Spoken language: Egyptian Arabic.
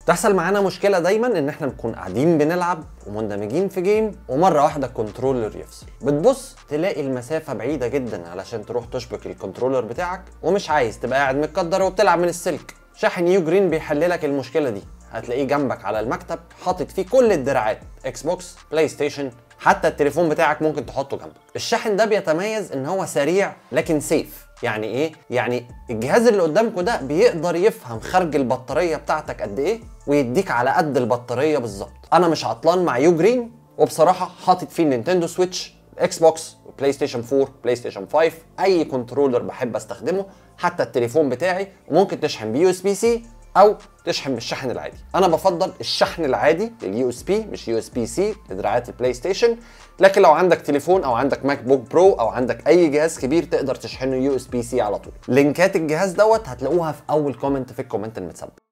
تحصل معانا مشكله دايما ان احنا نكون قاعدين بنلعب ومندمجين في جيم ومره واحده الكنترولر يفصل بتبص تلاقي المسافه بعيده جدا علشان تروح تشبك الكنترولر بتاعك ومش عايز تبقى قاعد متقدر وبتلعب من السلك شاحن يو جرين بيحل لك المشكله دي هتلاقيه جنبك على المكتب حاطط فيه كل الدراعات اكس بوكس بلاي ستيشن حتى التليفون بتاعك ممكن تحطه جنبك الشاحن ده بيتميز ان هو سريع لكن سيف يعني ايه يعني الجهاز اللي قدامكم ده بيقدر يفهم خرج البطاريه بتاعتك قد ايه ويديك على قد البطاريه بالظبط انا مش عطلان مع يو جرين وبصراحه حاطط فيه النينتندو سويتش اكس بوكس بلاي ستيشن 4 بلاي ستيشن 5 اي كنترولر بحب استخدمه حتى التليفون بتاعي وممكن تشحن بيو اس بي سي او تشحن بالشحن العادي انا بفضل الشحن العادي لليو اس بي مش يو اس بي سي لدراعات البلاي ستيشن لكن لو عندك تليفون او عندك ماك بوك برو او عندك اي جهاز كبير تقدر تشحنه يو اس بي سي على طول لينكات الجهاز دوت هتلاقوها في اول كومنت في الكومنت المتسبب